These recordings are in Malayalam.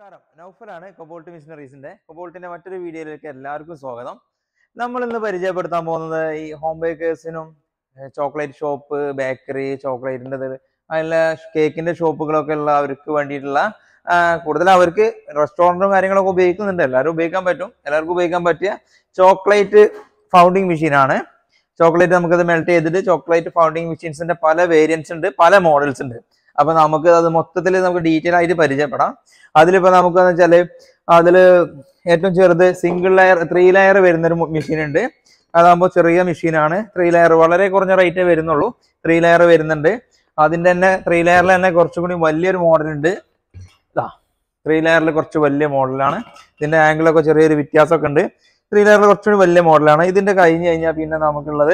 നമസ്കാരം നൗഫലാണ് കൊബോൾട്ട് മിഷനറീസിന്റെ കൊബോൾട്ടിന്റെ മറ്റൊരു വീഡിയോയിലേക്ക് എല്ലാവർക്കും സ്വാഗതം നമ്മൾ ഇന്ന് പരിചയപ്പെടുത്താൻ പോകുന്നത് ഈ ഹോം ബേക്കേഴ്സിനും ചോക്ലേറ്റ് ഷോപ്പ് ബേക്കറി ചോക്ലേറ്റിന്റെ അതിലെ കേക്കിന്റെ ഷോപ്പുകളൊക്കെ ഉള്ള അവർക്ക് വേണ്ടിയിട്ടുള്ള ആ, കൂടുതൽ അവർക്ക് റെസ്റ്റോറൻറ്റും കാര്യങ്ങളൊക്കെ ഉപയോഗിക്കുന്നുണ്ട് എല്ലാവരും ഉപയോഗിക്കാൻ പറ്റും എല്ലാവർക്കും ഉപയോഗിക്കാൻ പറ്റിയ ചോക്ലേറ്റ് ഫൗണ്ടിങ് മെഷീനാണ് ചോക്ലേറ്റ് നമുക്കത് മെൽറ്റ് ചെയ്തിട്ട് ചോക്ലേറ്റ് ഫൗണ്ടിങ് മെഷീൻസിന്റെ പല വേരിയൻസ് ഉണ്ട് പല മോഡൽസ് ഉണ്ട് അപ്പൊ നമുക്ക് അത് മൊത്തത്തിൽ നമുക്ക് ഡീറ്റെയിൽ ആയിട്ട് പരിചയപ്പെടാം അതിലിപ്പോ നമുക്കെന്ന് വെച്ചാല് അതില് ഏറ്റവും ചെറുത് സിംഗിൾ ലെയർ ത്രീ ലെയർ വരുന്ന ഒരു മെഷീൻ ഉണ്ട് അതാകുമ്പോൾ ചെറിയ മെഷീനാണ് ത്രീ ലെയർ വളരെ കുറഞ്ഞ റേറ്റേ വരുന്നുള്ളൂ ത്രീ ലെയർ വരുന്നുണ്ട് അതിന്റെ തന്നെ ത്രീ ലെയറിൽ തന്നെ കുറച്ചും കൂടി വലിയൊരു മോഡൽ ഉണ്ട് ഇതാ ത്രീ ലെയറിൽ കുറച്ച് വലിയ മോഡലാണ് ഇതിന്റെ ആംഗിളൊക്കെ ചെറിയൊരു വ്യത്യാസമൊക്കെ ഉണ്ട് ത്രീ ലെയറിൽ കുറച്ചുകൂടി വലിയ മോഡലാണ് ഇതിന്റെ കഴിഞ്ഞ് കഴിഞ്ഞാൽ പിന്നെ നമുക്കുള്ളത്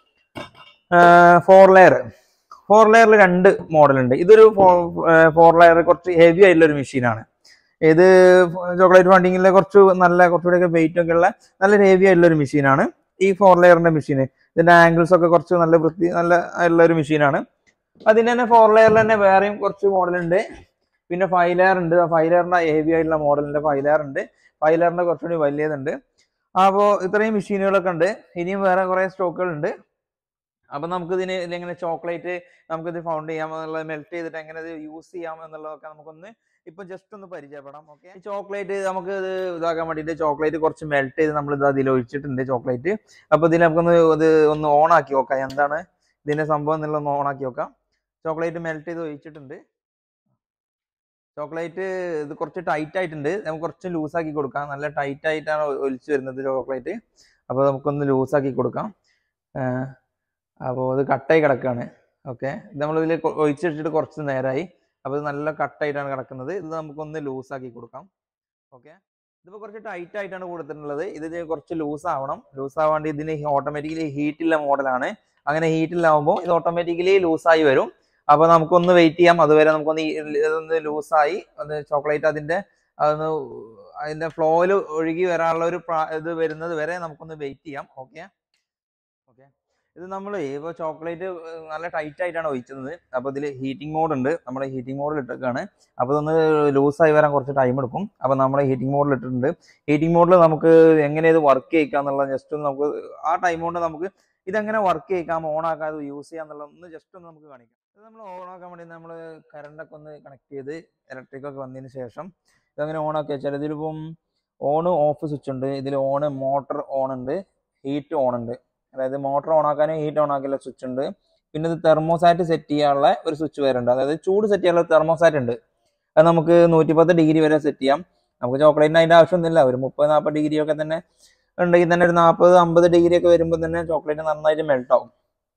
ഫോർ ലെയർ ഫോർ ലെയറിൽ രണ്ട് മോഡൽ ഉണ്ട് ഇതൊരു ഫോർ ലെയർ കുറച്ച് ഹെവി ആയിട്ടുള്ള ഒരു മെഷീനാണ് ഇത് ചോക്ലേറ്റ് ഫണ്ടിങ്ങിലെ കുറച്ച് നല്ല കുറച്ചുകൂടെ വെയിറ്റ് ഒക്കെ ഉള്ള നല്ല ഹെവി ആയിട്ടുള്ള ഒരു മെഷീനാണ് ഈ ഫോർ ലെയറിന്റെ മെഷീൻ ഇതിന്റെ ആംഗിൾസ് ഒക്കെ കുറച്ച് നല്ല വൃത്തി നല്ല ആയിട്ടുള്ള ഒരു മെഷീനാണ് അതിന് തന്നെ ഫോർ ലെയറിൽ തന്നെ വേറെയും കുറച്ച് മോഡൽ ഉണ്ട് പിന്നെ ഫൈവ് ലെയർ ഉണ്ട് ഫൈവ് ലെയറിന്റെ ഹെവി ആയിട്ടുള്ള മോഡലിന്റെ ഫൈവ് ലെയർ ഉണ്ട് ഫൈവ് ലെയറിന്റെ കുറച്ചുകൂടി വലിയതുണ്ട് അപ്പോൾ ഇത്രയും മെഷീനുകളൊക്കെ ഉണ്ട് ഇനിയും വേറെ കുറേ സ്റ്റോക്കുകൾ ഉണ്ട് അപ്പൊ നമുക്ക് ഇതിന് ഇങ്ങനെ ചോക്ലേറ്റ് നമുക്കിത് ഫൗണ്ട് ചെയ്യാം എന്നുള്ളത് മെൽറ്റ് ചെയ്തിട്ട് എങ്ങനെ ഇത് യൂസ് ചെയ്യാം എന്നുള്ളതൊക്കെ നമുക്കൊന്ന് ഇപ്പൊ ജസ്റ്റ് ഒന്ന് പരിചയപ്പെടാം ഓക്കെ ചോക്ലേറ്റ് നമുക്ക് ഇത് ഇതാക്കാൻ വേണ്ടിയിട്ട് ചോക്ലേറ്റ് കുറച്ച് മെൽറ്റ് ചെയ്ത് നമ്മൾ ഇത് അതിൽ ഒഴിച്ചിട്ടുണ്ട് ചോക്ലേറ്റ് അപ്പൊ ഇതിൽ നമുക്കൊന്ന് ഇത് ഒന്ന് ഓൺ ആക്കി നോക്കാം എന്താണ് ഇതിന്റെ സംഭവം എന്നുള്ള ഒന്ന് ഓൺ ആക്കി നോക്കാം ചോക്ലേറ്റ് മെൽറ്റ് ചെയ്ത് ഒഴിച്ചിട്ടുണ്ട് ചോക്ലേറ്റ് ഇത് കുറച്ച് ടൈറ്റ് ആയിട്ടുണ്ട് നമുക്ക് കുറച്ച് ലൂസ് ആക്കി കൊടുക്കാം നല്ല ടൈറ്റ് ആയിട്ടാണ് ഒ- ഒലിച്ച് വരുന്നത് ചോക്ലേറ്റ് അപ്പോൾ നമുക്കൊന്ന് ലൂസ് ആക്കി കൊടുക്കാം അപ്പോൾ ഇത് കട്ടായി കിടക്കുകയാണ് ഓക്കെ ഇത് നമ്മളിതിൽ ഒഴിച്ചിട്ടിട്ട് കുറച്ച് നേരമായി അപ്പോൾ ഇത് നല്ല കട്ടായിട്ടാണ് കിടക്കുന്നത് ഇത് നമുക്കൊന്ന് ലൂസ് ആക്കി കൊടുക്കാം ഓക്കെ ഇതിപ്പോൾ കുറച്ച് ടൈറ്റ് ആയിട്ടാണ് കൊടുത്തിട്ടുള്ളത് ഇത് ഇനി കുറച്ച് ലൂസ് ആവണം ലൂസ് ആവാൻ വേണ്ടി ഇതിന് ഓട്ടോമാറ്റിക്കലി ഹീറ്റുള്ള മോഡലാണ് അങ്ങനെ ഹീറ്റിലാവുമ്പോൾ ഇത് ഓട്ടോമാറ്റിക്കലി ലൂസായി വരും അപ്പോൾ നമുക്കൊന്ന് വെയിറ്റ് ചെയ്യാം അതുവരെ നമുക്കൊന്ന് ഈ ഇതൊന്ന് ലൂസായി ഒന്ന് ചോക്ലേറ്റ് അതിൻ്റെ അതൊന്ന് അതിൻ്റെ ഫ്ലോയിൽ ഒഴുകി വരാനുള്ള ഒരു പ്രാ- ഇത് വരുന്നത് വരെ നമുക്കൊന്ന് വെയിറ്റ് ചെയ്യാം ഓക്കെ ഓക്കെ ഇത് നമ്മൾ ഇപ്പോൾ ചോക്ലേറ്റ് നല്ല ടൈറ്റ് ആയിട്ടാണ് ഒഴിച്ചത് അപ്പോൾ ഇതിൽ ഹീറ്റിംഗ് മോഡ് ഉണ്ട് നമ്മൾ ഹീറ്റിംഗ് മോഡിൽ ഇട്ടേക്കാണ് അപ്പോൾ ഇതൊന്ന് ലൂസായി വരാൻ കുറച്ച് ടൈം എടുക്കും അപ്പോൾ നമ്മൾ ഹീറ്റിംഗ് മോഡിൽ ഇട്ടിട്ടുണ്ട് ഹീറ്റിംഗ് മോഡിൽ നമുക്ക് എങ്ങനെ ഇത് വർക്ക് ചെയ്യിക്കാം എന്നുള്ള ജസ്റ്റ് ഒന്ന് നമുക്ക് ആ ടൈം കൊണ്ട് നമുക്ക് ഇതെങ്ങനെ വർക്ക് ചെയ്യിക്കാം ഓൺ ആക്കാതെ യൂസ് ചെയ്യാം എന്നുള്ള ഒന്ന് ജസ്റ്റ് ഒന്ന് നമുക്ക് കാണിക്കാം ഇത് നമ്മൾ ഓൺ ആക്കാൻ വേണ്ടി നമ്മൾ കറണ്ടൊക്കെ ഒന്ന് കണക്ട് ചെയ്ത് ഇലക്ട്രിക് ഒക്കെ വന്നതിന് ശേഷം ഇതങ്ങനെ ഓൺ ആക്കി വെച്ചാൽ ഇതിലിപ്പം ഓൺ ഓഫ് സ്വിച്ച് ഉണ്ട് ഇതിൽ ഓൺ മോട്ടർ ഓൺ ഉണ്ട് ഹീറ്റ് ഓൺ ഉണ്ട് അതായത് മോട്ടർ ഓൺ ആക്കാനും ഹീറ്റ് ഓൺ ആക്കാനുള്ള സ്വിച്ച് ഉണ്ട് പിന്നെ ഇത് തെർമോസാറ്റ് സെറ്റ് ചെയ്യാനുള്ള ഒരു സ്വിച്ച് വേറെ ഉണ്ട് അതായത് ചൂട് സെറ്റ് ചെയ്യാനുള്ള തെർമോസാറ്റ് ഉണ്ട് അത് നമുക്ക് നൂറ്റിപ്പത്ത് ഡിഗ്രി വരെ സെറ്റ് ചെയ്യാം നമുക്ക് ചോക്ലേറ്റിന് അതിൻ്റെ ആവശ്യമൊന്നുമില്ല ഒരു മുപ്പത് നാൽപ്പത് ഡിഗ്രി ഒക്കെ തന്നെ ഉണ്ടെങ്കിൽ തന്നെ ഒരു നാൽപ്പത് അമ്പത് ഡിഗ്രി ഒക്കെ വരുമ്പോൾ തന്നെ ചോക്ലേറ്റ് നന്നായിട്ട് മെൽട്ട് ആവും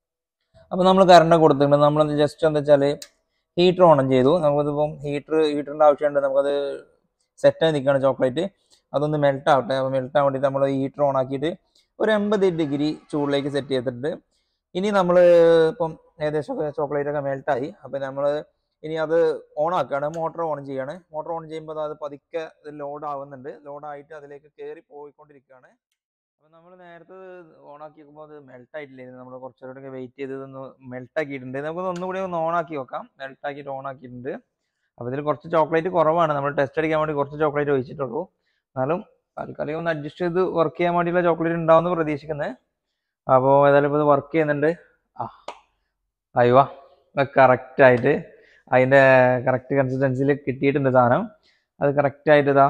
അപ്പോൾ നമ്മൾ കറണ്ട് കൊടുത്തിട്ടുണ്ട് നമ്മൾ ജസ്റ്റ് എന്താ വെച്ചാൽ ഹീറ്റർ ഓൺ ചെയ്തു നമുക്കിതിപ്പം ഹീറ്റർ ഹീറ്ററിൻ്റെ ആവശ്യമുണ്ട് നമുക്കത് സെറ്റായി നിൽക്കുകയാണ് ചോക്ലേറ്റ് അതൊന്ന് മെൽറ്റ് ആവട്ടെ അപ്പോൾ മെൽറ്റ് ആവാൻ വേണ്ടിയിട്ട് നമ്മൾ ഹീറ്റർ ഓൺ ആക്കിയിട്ട് ഒരു എൺപത് ഡിഗ്രി ചൂടിലേക്ക് സെറ്റ് ചെയ്തിട്ടുണ്ട് ഇനി നമ്മൾ ഇപ്പം ഏകദേശം ചോക്ലേറ്റ് ഒക്കെ മെൽട്ടായി അപ്പം നമ്മൾ ഇനി അത് ഓൺ ആക്കുകയാണ് മോട്ടർ ഓൺ ചെയ്യാണ് മോട്ടർ ഓൺ ചെയ്യുമ്പോൾ അത് പതുക്കെ ലോഡ് ആവുന്നുണ്ട് ലോഡ് ആയിട്ട് അതിലേക്ക് കയറി പോയിക്കൊണ്ടിരിക്കുകയാണ് അപ്പം നമ്മൾ നേരത്തെ ഓൺ ആക്കി നോക്കുമ്പോൾ അത് മെൽട്ട് ആയിട്ടില്ലായിരുന്നു നമ്മൾ കുറച്ചുകൂടെ വെയിറ്റ് ചെയ്ത് ഒന്ന് മെൽട്ട് ആക്കിയിട്ടുണ്ട് നമുക്ക് ഒന്നുകൂടി ഒന്ന് ഓൺ ആക്കി നോക്കാം മെൽട്ട് ആക്കിയിട്ട് ഓൺ ആക്കിയിട്ടുണ്ട് അപ്പോൾ ഇതിൽ കുറച്ച് ചോക്ലേറ്റ് കുറവാണ് നമ്മൾ ടെസ്റ്റ് അടിക്കാൻ വേണ്ടി കുറച്ച് ചോക്ലേറ്റ് ഒഴിച്ചിട്ടുള്ളൂ എന്നാലും താൽക്കാലികം ഒന്ന് അഡ്ജസ്റ്റ് ചെയ്ത് വർക്ക് ചെയ്യാൻ വേണ്ടിയുള്ള ചോക്ലേറ്റ് ഉണ്ടാവുമെന്ന് പ്രതീക്ഷിക്കുന്നത് അപ്പോൾ ഏതായാലും ഇപ്പോൾ ഇത് വർക്ക് ചെയ്യുന്നുണ്ട് ആ അയ്യോ കറക്റ്റ് ആയിട്ട് അതിൻ്റെ കറക്റ്റ് കൺസിസ്റ്റൻസിയിൽ കിട്ടിയിട്ടുണ്ട് സാധനം അത് കറക്റ്റ് ആയിട്ട് ഇതാ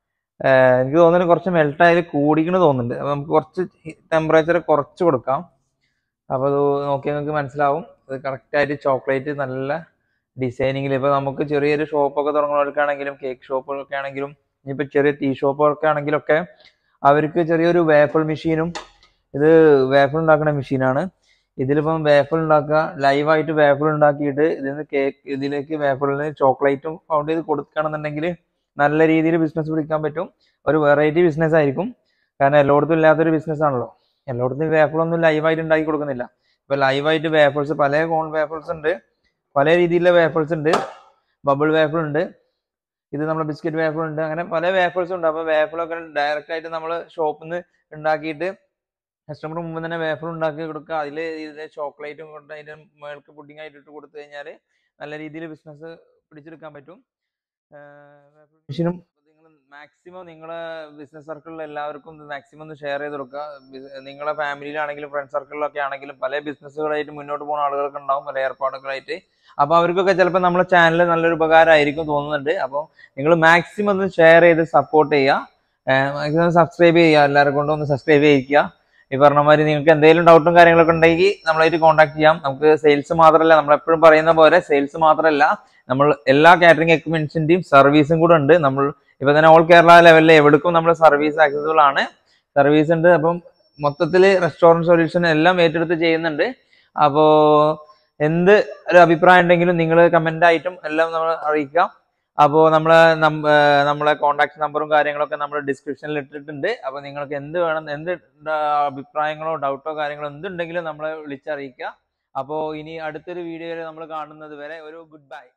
ഏർ എനിക്ക് തോന്നുന്നു കുറച്ച് മെൽട്ട് ആയാലും കൂടിക്കണ് തോന്നുന്നുണ്ട് അപ്പോൾ നമുക്ക് കുറച്ച് ടെമ്പറേച്ചർ കുറച്ച് കൊടുക്കാം അപ്പോൾ അത് നോക്കിയാൽ നിങ്ങൾക്ക് മനസ്സിലാവും ഇത് കറക്റ്റ് ആയിട്ട് ചോക്ലേറ്റ് നല്ല ഡിസൈനിങ്ങിൽ ഇപ്പോൾ നമുക്ക് ചെറിയൊരു ഷോപ്പൊക്കെ തുടങ്ങുന്നവർക്കാണെങ്കിലും കേക്ക് ഷോപ്പുകളൊക്കെ ആണെങ്കിലും ഇനിയിപ്പോൾ ചെറിയ ടീ ഷോപ്പുകളൊക്കെ ആണെങ്കിലൊക്കെ അവർക്ക് ചെറിയൊരു വേഫിൾ മെഷീനും ഇത് വേഫിൾ ഉണ്ടാക്കുന്ന മെഷീനാണ് ഇതിലിപ്പം വേഫിൾ ഉണ്ടാക്കുക ലൈവായിട്ട് വേഫിൾ ഉണ്ടാക്കിയിട്ട് ഇതിൽ നിന്ന് കേക്ക് ഇതിലേക്ക് വേഫിളിന് ചോക്ലേറ്റും ഫൗണ്ട് ചെയ്ത് കൊടുക്കുകയാണെന്നുണ്ടെങ്കിൽ നല്ല രീതിയിൽ ബിസിനസ് പിടിക്കാൻ പറ്റും ഒരു വെറൈറ്റി ബിസിനസ് ആയിരിക്കും കാരണം എല്ലായിടത്തും ഇല്ലാത്തൊരു ബിസിനസ് ആണല്ലോ എല്ലായിടത്തും വേഫിളൊന്നും ലൈവായിട്ട് ഉണ്ടാക്കി കൊടുക്കുന്നില്ല ഇപ്പൊ ലൈവായിട്ട് വേഫിൾസ് പല കോൺ വേഫിൾസ് ഉണ്ട് പല രീതിയിലുള്ള വേഫിൾസ് ഉണ്ട് ബബിൾ വേഫിൾ ഉണ്ട് ഇത് നമ്മുടെ ബിസ്ക്കറ്റ് വേഫിൾ ഉണ്ട് അങ്ങനെ പല വേഫിൾസ് ഉണ്ട് അപ്പൊ വേഫിളൊക്കെ ഡയറക്റ്റ് ആയിട്ട് നമ്മൾ ഷോപ്പിൽ നിന്ന് ഉണ്ടാക്കിയിട്ട് കസ്റ്റമർ മുമ്പ് തന്നെ വേഫിൾ ഉണ്ടാക്കി കൊടുക്കുക അതിൽ ഇതിലെ ചോക്ലേറ്റും കൊണ്ട് അതിന്റെ മേൾക്ക് പുഡിംഗ് ആയിട്ട് ഇട്ട് കൊടുത്തു കഴിഞ്ഞാൽ നല്ല രീതിയിൽ ബിസിനസ് പിടിച്ചെടുക്കാൻ പറ്റും മെഷീനും നിങ്ങൾ മാക്സിമം നിങ്ങളെ ബിസിനസ് സർക്കിളിൽ എല്ലാവർക്കും മാക്സിമം ഒന്ന് ഷെയർ ചെയ്ത് കൊടുക്കുക ബിസ്- നിങ്ങളെ ഫാമിലിയിലാണെങ്കിലും ഫ്രണ്ട് സർക്കിളിലൊക്കെ ആണെങ്കിലും പല ബിസിനസ്സുകളായിട്ട് മുന്നോട്ട് പോകുന്ന ആളുകൾക്ക് ഉണ്ടാവും പല ഏർപ്പാടുകളായിട്ട് അപ്പോൾ അവർക്കൊക്കെ ചിലപ്പോൾ നമ്മളെ ചാനൽ നല്ലൊരു ഉപകാരമായിരിക്കും തോന്നുന്നുണ്ട് അപ്പോൾ നിങ്ങൾ മാക്സിമം ഒന്ന് ഷെയർ ചെയ്ത് സപ്പോർട്ട് ചെയ്യുക മാക്സിമം സബ്സ്ക്രൈബ് ചെയ്യുക എല്ലാവരെ കൊണ്ടും ഒന്ന് സബ്സ്ക്രൈബ് ചെയ്യിക്കുക ഈ പറഞ്ഞ മാതിരി നിങ്ങൾക്ക് എന്തെങ്കിലും ഡൗട്ടും കാര്യങ്ങളൊക്കെ ഉണ്ടെങ്കിൽ നമ്മളായിട്ട് കോൺടാക്ട് ചെയ്യാം നമുക്ക് സെയിൽസ് മാത്രമല്ല നമ്മൾ എപ്പോഴും പറയുന്ന പോലെ സെയിൽസ് മാത്രമല്ല നമ്മൾ എല്ലാ കാറ്ററിംഗ് എക്യുപ്മെന്റ്സിന്റെയും സർവീസും കൂടെ ഉണ്ട് നമ്മൾ ഇപ്പൊ തന്നെ ഓൾ കേരള ലെവലിൽ എവിടേക്കും നമ്മൾ സർവീസ് ആക്സസിബിൾ ആണ് സർവീസ് ഉണ്ട് അപ്പം മൊത്തത്തിൽ റെസ്റ്റോറൻറ്റ് സൊല്യൂഷൻ എല്ലാം ഏറ്റെടുത്ത് ചെയ്യുന്നുണ്ട് അപ്പോൾ എന്ത് ഒരു അഭിപ്രായം ഉണ്ടെങ്കിലും നിങ്ങൾ കമന്റ് ആയിട്ടും എല്ലാം നമ്മൾ അറിയിക്കാം അപ്പോൾ നമ്മളെ നം- ഏർ നമ്മളെ കോൺടാക്ട് നമ്പറും കാര്യങ്ങളൊക്കെ നമ്മൾ ഡിസ്ക്രിപ്ഷനിൽ ഇട്ടിട്ടുണ്ട് അപ്പോൾ നിങ്ങൾക്ക് എന്ത് വേണം എന്ത് ഡ- അഭിപ്രായങ്ങളോ ഡൗട്ടോ കാര്യങ്ങളോ എന്തുണ്ടെങ്കിലും നമ്മളെ വിളിച്ചറിയിക്കുക അപ്പോൾ ഇനി അടുത്തൊരു വീഡിയോയിൽ നമ്മൾ കാണുന്നത് വരെ ഒരു ഗുഡ് ബൈ